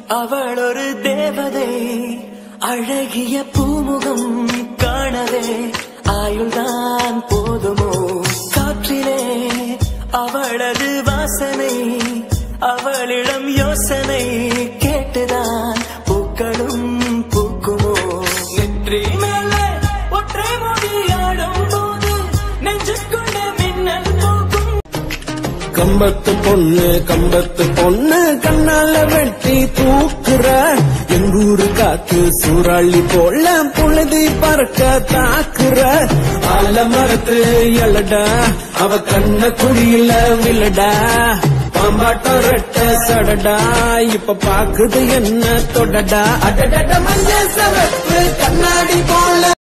அவள் ஒரு தேவதை அழகிய பூமுகம் காணவே ஆயுள்தான் போதுமோ காற்றிலே அவளது வாசனை அவளிடம் யோசனை கேட்டுதான் பூக்களும் பூக்குமோ நெற்றி மேலே ஒற்றை மொழியாடும் போது நெஞ்சுக்குள்ள மின்னல் போகும் கம்பத்து பொண்ணு கம்பத்து பொண்ணு கண்ணால வெட்டி தூக்குற எங்கூரு காத்து சூறாளி போல புழுதி பறக்க தாக்குற ஆல மரத்து எலடா அவ கண்ண குழியில விழடா பாம்பாட்டம் ரெட்ட சடடா இப்ப பாக்குது என்ன தொடடா அடடட மஞ்ச சவப்பு கண்ணாடி போல